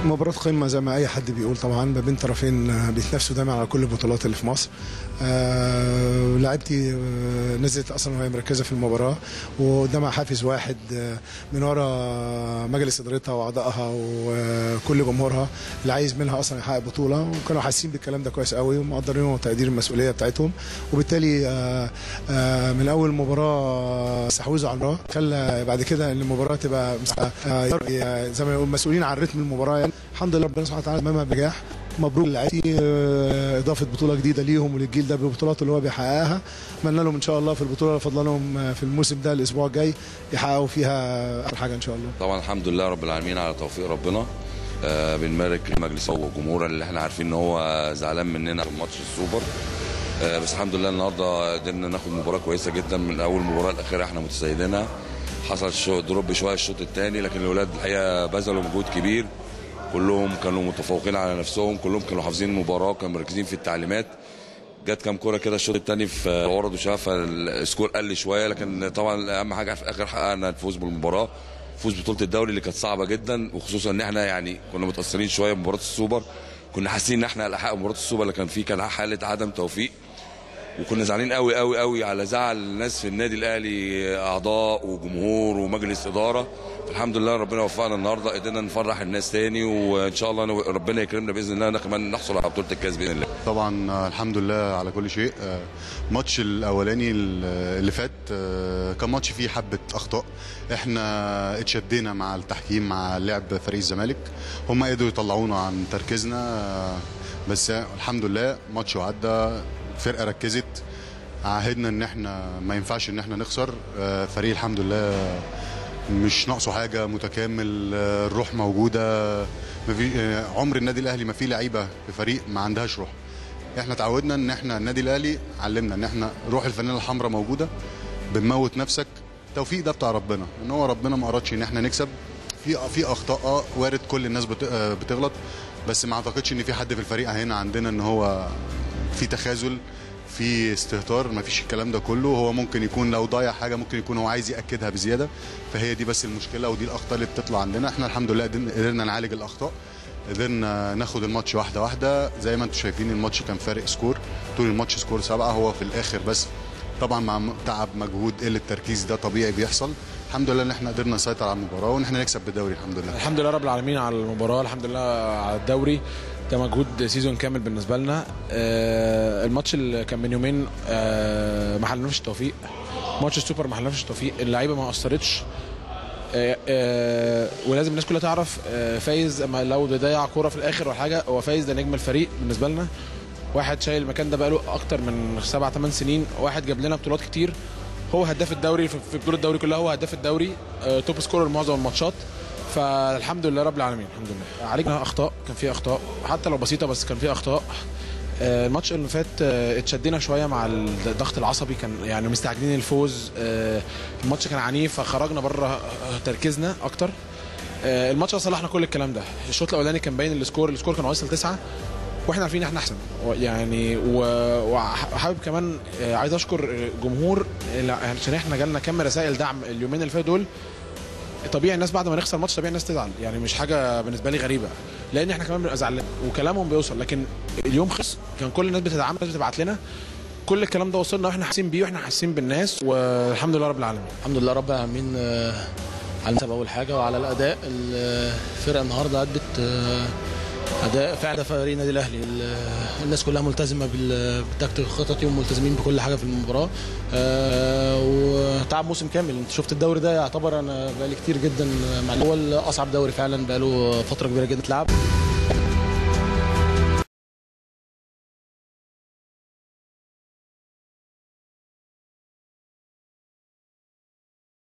مباراة قمة زي ما أي حد بيقول طبعا ما بين طرفين آه، بيتنافسوا دايما على كل البطولات اللي في مصر. آه لعبتي آه نزلت أصلا وهي مركزة في المباراة وقدامها حافز واحد آه من ورا مجلس إدارتها وأعضائها وكل جمهورها اللي عايز منها أصلا يحقق بطولة وكانوا حاسين بالكلام ده كويس قوي ومقدرين وتقدير المسؤولية بتاعتهم وبالتالي آه آه من أول مباراة استحوذوا على المباراة خلى بعد كده إن المباراة تبقى آه زي ما يقول مسؤولين عن رتم المباراة يعني الحمد لله ربنا سبحانه وتعالى تمامها بنجاح مبروك للعيبه آه، اضافه بطوله جديده ليهم وللجيل ده بالبطولات اللي هو بيحققها اتمنى لهم ان شاء الله في البطوله اللي فاضله لهم آه، في الموسم ده الاسبوع الجاي يحققوا فيها احلى حاجه ان شاء الله طبعا الحمد لله رب العالمين على توفيق ربنا آه بنبارك المجلس والجمهور اللي احنا عارفين ان هو زعلان مننا في ماتش السوبر آه بس الحمد لله النهارده قدرنا ناخد مباراه كويسه جدا من اول مباراه الاخيره احنا متسيدينها حصل شو دروب شويه الشوط الثاني لكن الاولاد الحقيقه بذلوا مجهود كبير كلهم كانوا متفوقين على نفسهم كلهم كانوا حافظين المباراه كانوا مركزين في التعليمات جت كام كوره كده الشوط الثاني في ورد وشاف فالسكور قل شويه لكن طبعا اهم حاجه في الاخر حققنا الفوز بالمباراه فوز بطوله الدوري اللي كانت صعبه جدا وخصوصا ان احنا يعني كنا متاثرين شويه بمباراه السوبر كنا حاسين ان احنا الحق مباراه السوبر اللي كان فيه كان حاله عدم توفيق وكنا زعلانين قوي قوي قوي على زعل الناس في النادي الاهلي اعضاء وجمهور ومجلس اداره الحمد لله ربنا وفقنا النهارده قدرنا نفرح الناس تاني وان شاء الله ربنا يكرمنا باذن الله كمان نحصل على بطوله الكاس باذن الله طبعا آه، الحمد لله على كل شيء آه، ماتش الاولاني اللي فات آه، كان ماتش فيه حبه اخطاء احنا اتشدينا مع التحكيم مع لعب فريق الزمالك هم قدروا يطلعونا عن تركيزنا آه، بس الحمد لله ماتش وعدى فرقه ركزت عهدنا ان احنا ما ينفعش ان احنا نخسر آه، فريق الحمد لله مش ناقصه حاجه متكامل آه، الروح موجوده مفي آه، عمر النادي الاهلي ما فيه لعيبه في فريق ما عندهاش روح احنا تعودنا ان احنا النادي الاهلي علمنا ان احنا روح الفانيلا الحمراء موجوده بنموت نفسك التوفيق ده بتاع ربنا ان هو ربنا ما ارادش ان احنا نكسب في في اخطاء آه، وارد كل الناس بت- آه، بتغلط بس ما اعتقدش ان في حد في الفريق هنا عندنا ان هو في تخاذل في استهتار ما فيش الكلام ده كله هو ممكن يكون لو ضيع حاجه ممكن يكون هو عايز ياكدها بزياده فهي دي بس المشكله ودي الاخطاء اللي بتطلع عندنا احنا الحمد لله قدرنا قدرنا نعالج الاخطاء قدرنا ناخد الماتش واحده واحده زي ما انتم شايفين الماتش كان فارق سكور طول الماتش سكور سبعه هو في الاخر بس طبعا مع م- تعب مجهود قله التركيز ده طبيعي بيحصل الحمد لله ان احنا قدرنا نسيطر على المباراه وان احنا نكسب بالدوري الحمد لله الحمد لله رب العالمين على المباراه الحمد لله على الدوري ده مجهود سيزون كامل بالنسبه لنا آه الماتش اللي كان من يومين آه ما حلناش التوفيق ماتش السوبر ما حلناش التوفيق اللعيبه ما قصرتش آه آه ولازم الناس كلها تعرف آه فايز اما لو ضيع كوره في الاخر ولا حاجه هو فايز ده نجم الفريق بالنسبه لنا واحد شايل المكان ده بقاله اكتر من سبع ثمان سنين واحد جاب لنا بطولات كتير هو هداف الدوري في في بطوله الدوري كلها هو هداف الدوري آه توب سكورر معظم الماتشات فالحمد لله رب العالمين الحمد لله علينا اخطاء كان في اخطاء حتى لو بسيطه بس كان في اخطاء آه، الماتش اللي فات آه، اتشدينا شويه مع الضغط العصبي كان يعني مستعجلين الفوز آه، الماتش كان عنيف فخرجنا بره تركيزنا اكتر آه، الماتش ده صلحنا كل الكلام ده الشوط الاولاني كان باين السكور السكور كان واصل تسعة واحنا عارفين ان احنا احسن و- يعني و- وحابب كمان آه، عايز اشكر جمهور آه، عشان احنا جالنا كم رسائل دعم اليومين اللي فاتوا دول طبيعي الناس بعد ما نخسر ماتش طبيعي الناس تزعل يعني مش حاجه بالنسبه لي غريبه لان احنا كمان بنبقى زعلانين وكلامهم بيوصل لكن اليوم خلص كان كل الناس بتدعمنا الناس بتبعت لنا كل الكلام ده وصلنا واحنا حاسين بيه واحنا حاسين بالناس والحمد لله رب العالمين الحمد لله رب العالمين آه، على المكسب اول حاجه وعلى الاداء الفرقه النهارده ادت آه، اداء فعلا فريق النادي الاهلي ال- الناس كلها ملتزمه بال- بالتكتيك الخططي وملتزمين بكل حاجه في المباراه آه، وتعب موسم كامل انت شفت الدوري ده يعتبر انا بقالي كتير جدا مع هو اصعب دوري فعلا بقاله فتره كبيره جدا اتلعب